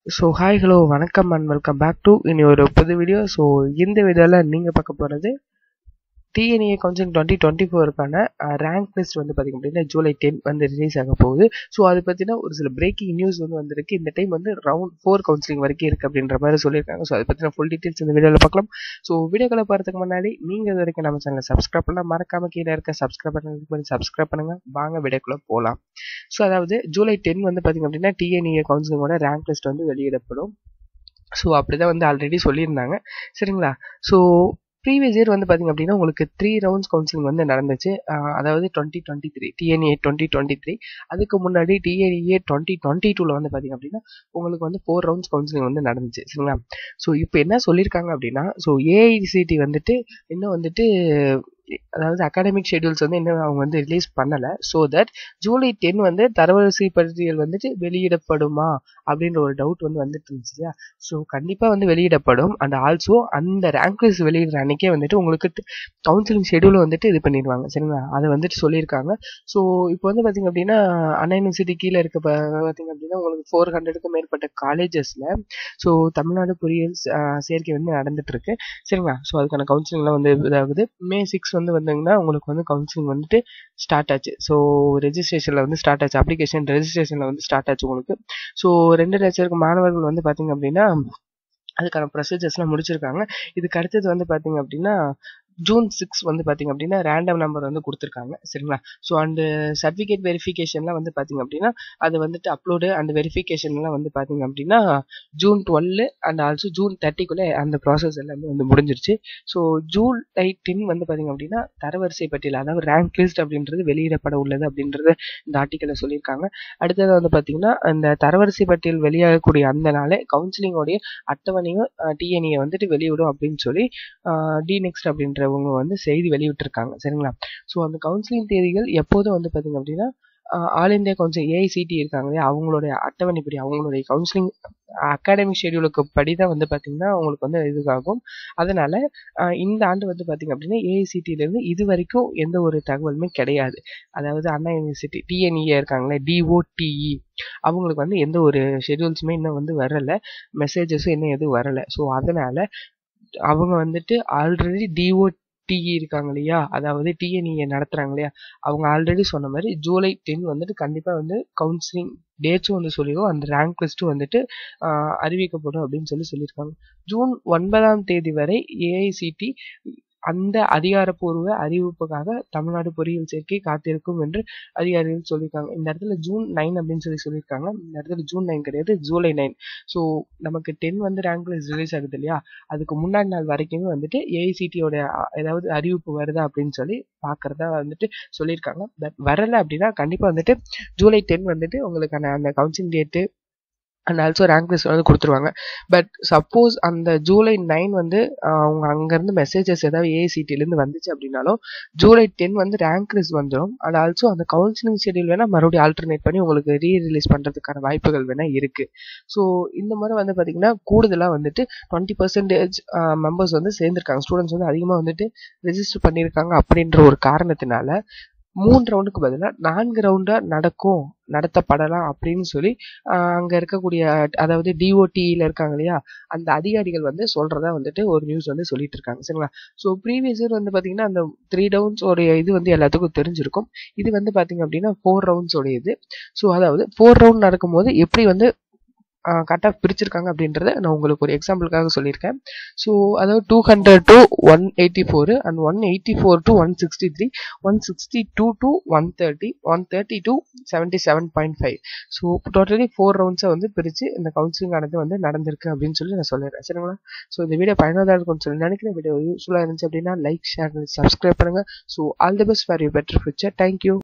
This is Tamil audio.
ஸோ ஹாய் ஹலோ வணக்கம் அண்ட் வெல்கம் பேக் டு இனி ஒரு புது வீடியோ ஸோ இந்த வீடியோவில் நீங்கள் பார்க்க போகிறது டிஎன்ஏ கவுன்சிலிங் டுவெண்ட்டி டுவெண்ட்டி ஃபோருக்கான ரேங்க் லிஸ்ட் வந்து பார்த்திங்க அப்படின்னா ஜூலை டென் வந்து ரிலீஸ் ஆக போகுது ஸோ அது பற்றின ஒரு சில பிரேக்கிங் நியூஸ் வந்து வந்திருக்கு இந்த டைம் வந்து ரவுண்ட் ஃபோர் கவுன்சிலிங் வரைக்கும் இருக்குது அப்படின்ற மாதிரி சொல்லியிருக்காங்க ஸோ அதை பற்றின ஃபுல் டீட்டெயில்ஸ் இந்த வீடியோவில் பார்க்கலாம் ஸோ வீடியோக்களை போகிறதுக்கு முன்னாடி நீங்கள் இது வரைக்கும் நம்ம சேனலை சப்ஸ்கிரைப் பண்ணால் மறக்காம கீழே இருக்க சப்ஸ்கிரைப் பண்ணி சப்ஸ்கிரைப் பண்ணுங்கள் வாங்க வீடியோக்குள்ளே போகலாம் ஸோ அதாவது ஜூலை டென் வந்து பார்த்திங்க அப்படின்னா டிஎன்ஏ கவுன்சிலிங்கோட ரேங்க் லிஸ்ட் வந்து வெளியிடப்படும் ஸோ அப்படி தான் வந்து ஆல்ரெடி சொல்லியிருந்தாங்க சரிங்களா ஸோ ப்ரீவியஸ் இயர் வந்து பார்த்திங்க அப்படின்னா உங்களுக்கு த்ரீ ரவுண்ட்ஸ் கவுன்சிலிங் வந்து நடந்துச்சு அதாவது twenty twenty three TNEA twenty twenty three அதுக்கு முன்னாடி டிஎன்ஏ டுவெண்ட்டி டுவெண்ட்டி டூவில் வந்து பார்த்திங்க அப்படின்னா உங்களுக்கு வந்து ஃபோர் ரவுண்ட்ஸ் கவுன்சிலிங் வந்து நடந்துச்சு சரிங்களா ஸோ இப்போ என்ன சொல்லியிருக்காங்க அப்படின்னா ஸோ ஏஐசிடி வந்துட்டு இன்னும் வந்துட்டு அதாவது அகாடமிக் ஷெடியூல்ஸ் வந்து இன்னும் அவங்க வந்து ரிலீஸ் பண்ணலை ஸோ தட் ஜூலை டென் வந்து தரவரிசை பட்டியல் வந்துட்டு வெளியிடப்படுமா அப்படின்ற ஒரு டவுட் வந்து வந்துட்டு இருந்துச்சு இல்லையா ஸோ கண்டிப்பாக வந்து வெளியிடப்படும் அண்ட் ஆல்சோ அந்த ரேங்க் லிஸ்ட் வெளியிடுற அன்னைக்கே வந்துட்டு உங்களுக்கு கவுன்சிலிங் ஷெடியூல் வந்துட்டு இது பண்ணிடுவாங்க சரிங்களா அதை வந்துட்டு சொல்லியிருக்காங்க ஸோ இப்போ வந்து பார்த்திங்க அப்படின்னா அண்ணா யூனிவர்சிட்டி கீழே இருக்க பார்த்திங்க அப்படின்னா உங்களுக்கு ஃபோர் ஹண்ட்ரடுக்கும் மேற்பட்ட காலேஜஸில் ஸோ தமிழ்நாடு பொறியியல் சேர்க்கை வந்து நடந்துட்டு இருக்கு சரிங்களா ஸோ அதுக்கான கவுன்சிலிங்லாம் வந்து இதாகுது மே சிக்ஸ் வந்து வந்தீங்கன்னா உங்களுக்கு வந்து கவுன்சிலிங் வந்துட்டு ஸ்டார்ட் ஆச்சு ஸோ ரெஜிஸ்ட்ரேஷனில் வந்து ஸ்டார்ட் ஆச்சு அப்ளிகேஷன் ரெஜிஸ்ட்ரேஷனில் வந்து ஸ்டார்ட் ஆச்சு உங்களுக்கு ஸோ ரெண்டு லட்சம் மாணவர்கள் வந்து பார்த்தீங்க அப்படின்னா அதுக்கான ப்ரொசீஜர்ஸ்லாம் முடிச்சிருக்காங்க இதுக்கு அடுத்தது வந்து பார்த்தீங்க அப்படின்னா ஜூன் சிக்ஸ் வந்து பார்த்தீங்க அப்படின்னா ரேண்டம் நம்பர் வந்து கொடுத்துருக்காங்க சரிங்களா ஸோ அண்டு சர்டிஃபிகேட் வெரிஃபிகேஷன்லாம் வந்து பார்த்தீங்க அப்படின்னா அது வந்துட்டு அப்லோடு அந்த வெரிஃபிகேஷன்லாம் வந்து பார்த்தீங்க அப்படின்னா June twelve and also June தேர்ட்டிக்குள்ளே அந்த ப்ராசஸ் எல்லாமே வந்து முடிஞ்சிருச்சு ஸோ ஜூன் டென் வந்து பார்த்தீங்க அப்படின்னா தரவரிசை பட்டியல் அதாவது ரேங்க் லிஸ்ட் அப்படின்றது வெளியிடப்பட உள்ளது அப்படின்றது இந்த ஆர்டிக்கலில் சொல்லியிருக்காங்க அடுத்தது வந்து பார்த்தீங்கன்னா அந்த தரவரிசை பட்டியல் வெளியாகக்கூடிய அந்த நாளே கவுன்சிலிங்கோடைய அட்டவணையும் டிஎன்ஏ வந்துட்டு வெளியிடும் அப்படின்னு சொல்லி டி நெக்ஸ்ட் அப்படின்ற அவங்க வந்து செய்தி வெளியிட்டிருக்காங்க சரிங்களா ஸோ அந்த கவுன்சிலிங் தேதிகள் எப்போதும் வந்து பார்த்தீங்க அப்படின்னா ஆல் இந்தியா கவுன்சில் ஏஐசிடி இருக்காங்க இல்லையா அவங்களுடைய அட்டவணைப்படி அவங்களுடைய கவுன்சிலிங் அகாடமிக் ஷெடியூலுக்கு படி தான் வந்து பார்த்தீங்கன்னா அவங்களுக்கு வந்து இதுவாகும் அதனால இந்த ஆண்டு வந்து பார்த்தீங்க அப்படின்னா ஏஐசிடியிலேருந்து இது வரைக்கும் எந்த ஒரு தகவலுமே கிடையாது அதாவது அண்ணா யூனிவர்சிட்டி டிஎன்இஏ இருக்காங்களே டிஓடிஇ அவங்களுக்கு வந்து எந்த ஒரு ஷெடியூல்ஸுமே இன்னும் வந்து வரலை மெசேஜஸும் இன்னும் எதுவும் வரலை ஸோ அதனால அவங்க வந்துட்டு ஆல்ரெடி டிஓ டிஇ இருக்காங்க இல்லையா அதாவது டிஎன்இஏ நடத்துகிறாங்க இல்லையா அவங்க ஆல்ரெடி சொன்ன மாதிரி ஜூலை டென் வந்துட்டு கண்டிப்பாக வந்து கவுன்சிலிங் டேட்ஸும் வந்து சொல்லிடும் அந்த ரேங்க் லிஸ்ட்டும் வந்துட்டு அறிவிக்கப்படும் அப்படின்னு சொல்லி சொல்லியிருக்காங்க ஜூன் ஒன்பதாம் தேதி வரை ஏஐசிடி அந்த அதிகாரப்பூர்வ அறிவிப்புக்காக தமிழ்நாடு பொறியியல் சேர்க்கை காத்திருக்கும் என்று அதிகாரிகள் சொல்லியிருக்காங்க இந்த இடத்துல ஜூன் நைன் அப்படின்னு சொல்லி சொல்லியிருக்காங்க இந்த இடத்துல ஜூன் நைன் கிடையாது ஜூலை நைன் ஸோ நமக்கு டென் வந்து ரேங்க் லிஸ்ட் ரிலீஸ் ஆகுது இல்லையா அதுக்கு முன்னாடி நாள் வரைக்குமே வந்துட்டு ஏஐசிடியோட ஏதாவது அறிவிப்பு வருதா அப்படின்னு சொல்லி பார்க்குறதா வந்துட்டு சொல்லியிருக்காங்க பட் வரலை அப்படின்னா கண்டிப்பாக வந்துட்டு ஜூலை டென் வந்துட்டு உங்களுக்கான அந்த counselling date and also rank list வந்து கொடுத்துருவாங்க பட் சப்போஸ் அந்த ஜூலை நைன் வந்து அவங்க அங்கேருந்து மெசேஜஸ் ஏதாவது ஏஐசிடிலேருந்து வந்துச்சு அப்படின்னாலும் ஜூலை டென் வந்து ரேங்க் லிஸ்ட் வந்துடும் அண்ட் ஆல்சோ அந்த கவுன்சிலிங் ஷெடியூல் வேணால் மறுபடியும் ஆல்டர்னேட் பண்ணி உங்களுக்கு ரீ ரிலீஸ் பண்ணுறதுக்கான வாய்ப்புகள் வேணால் இருக்குது ஸோ இந்த மாதிரி வந்து பார்த்திங்கன்னா கூடுதலாக வந்துட்டு டுவெண்ட்டி பர்சன்டேஜ் மெம்பர்ஸ் வந்து சேர்ந்துருக்காங்க ஸ்டூடெண்ட்ஸ் வந்து அதிகமாக வந்துட்டு ரெஜிஸ்டர் பண்ணியிருக்காங்க அப்படின்ற ஒரு காரணத்தினால மூன்று ரவுண்டுக்கு பதிலாக நான்கு ரவுண்டாக நடக்கும் நடத்தப்படலாம் அப்படின்னு சொல்லி அங்கே இருக்கக்கூடிய அதாவது டிஓடியில் இருக்காங்க இல்லையா அந்த அதிகாரிகள் வந்து சொல்கிறதா வந்துட்டு ஒரு நியூஸ் வந்து சொல்லிட்டு இருக்காங்க சரிங்களா ஸோ ப்ரீவியஸ் இயர் வந்து பார்த்தீங்கன்னா அந்த த்ரீ ரவுண்ட்ஸ் உடைய இது வந்து எல்லாத்துக்கும் தெரிஞ்சிருக்கும் இது வந்து பார்த்தீங்க அப்படின்னா ஃபோர் ரவுண்ட்ஸ் உடைய இது ஸோ அதாவது ஃபோர் ரவுண்ட் நடக்கும்போது எப்படி வந்து கட் ஆஃப் பிரிச்சிருக்காங்க அப்படின்றத நான் உங்களுக்கு ஒரு எக்ஸாம்பிளுக்காக சொல்லியிருக்கேன் ஸோ அதாவது two hundred to one eighty four and one eighty four to one sixty three one sixty two to one thirty one thirty to seventy seven point five so totally four ரவுண்ட்ஸை வந்து பிரித்து இந்த கவுன்சிலிங் ஆனது வந்து நடந்திருக்கு அப்படின்னு சொல்லி நான் சொல்லிடுறேன் சரிங்களா ஸோ இந்த வீடியோ பயனுள்ளதாக இருக்கும்னு சொல்லி நினைக்கிறேன் வீடியோ யூஸ்ஃபுல்லாக இருந்துச்சு அப்படின்னா லைக் ஷேர் சப்ஸ்கிரைப் பண்ணுங்கள் so all the best for you better future thank you